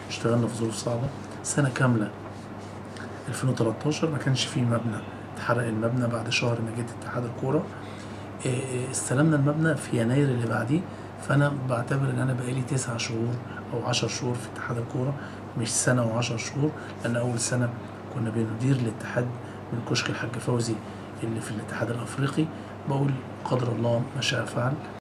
اشتغلنا في ظروف صعبه سنه كامله 2013 ما كانش فيه مبنى اتحرق المبنى بعد شهر ما جيت اتحاد الكوره إيه إيه استلمنا المبنى في يناير اللي بعديه فانا بعتبر ان انا بقالي تسع شهور او عشر شهور في اتحاد الكوره مش سنه وعشر شهور لان اول سنه كنا بندير الاتحاد من كشك الحاج فوزي اللي في الاتحاد الافريقي بقول قدر الله ما شاء فعل